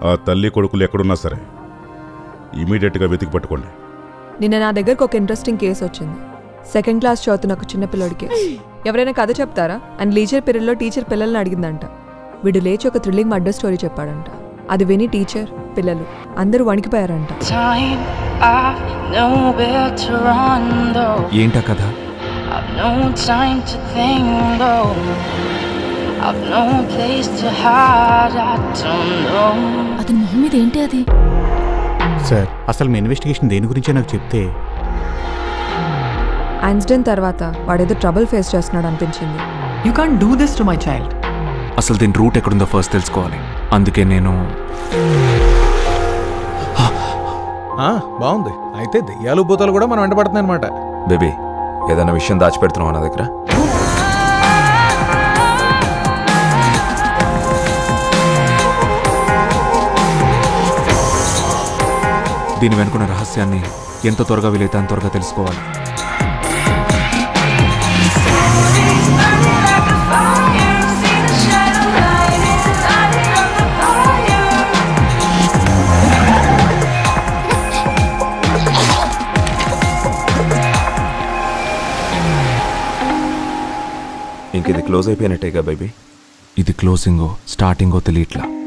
ఆ తల్లి కొడుకులు ఎక్కడున్నా సరే ఇమీడియట్గా వెతికి పట్టుకోండి నిన్న నా దగ్గరకు ఒక ఇంట్రెస్టింగ్ కేసు వచ్చింది సెకండ్ క్లాస్ చదువుతున్న ఒక చిన్న పిల్లోడి కేసు ఎవరైనా కథ చెప్తారా అండ్ లీజర్ పీరియడ్లో టీచర్ పిల్లల్ని అడిగిందంట వీడు లేచి ఒక థ్రిల్లింగ్ మర్డర్ స్టోరీ చెప్పాడంట అది విని టీచర్ పిల్లలు అందరూ వణికిపోయారంట Time I've nowhere to run though. ఏంటా కథ I've no time to think though. I've no place to hide. I don't know. అతని మొహం మీద ఏంటి అది సార్ అసలు మీ ఇన్వెస్టిగేషన్ దేని గురించో నాకు చెప్తే యాక్సిడెంట్ తర్వాత వాడేదో ట్రబుల్ ఫేస్ చేస్తున్నాడు అనిపించింది You can't do this to my child. అసలు దీని రూట్ ఎక్కడుందో ఫస్ట్ తెలుసుకోవాలి అందుకే నేను ఆ, బాగుంది అయితే దెయ్యాలు భూతాలు కూడా మనం వెంటబడుతున్నాయి అనమాట బేబీ ఏదైనా విషయం దాచిపెడుతున్నావా నా దగ్గర దీని వెనుకున్న రహస్యాన్ని ఎంత త్వరగా వీలైతే అంత త్వరగా తెలుసుకోవాలి ఇంక ఇది క్లోజ్ అయిపోయినట్టేగా బేబీ ఇది క్లోజింగో స్టార్టింగో తెలియట్లా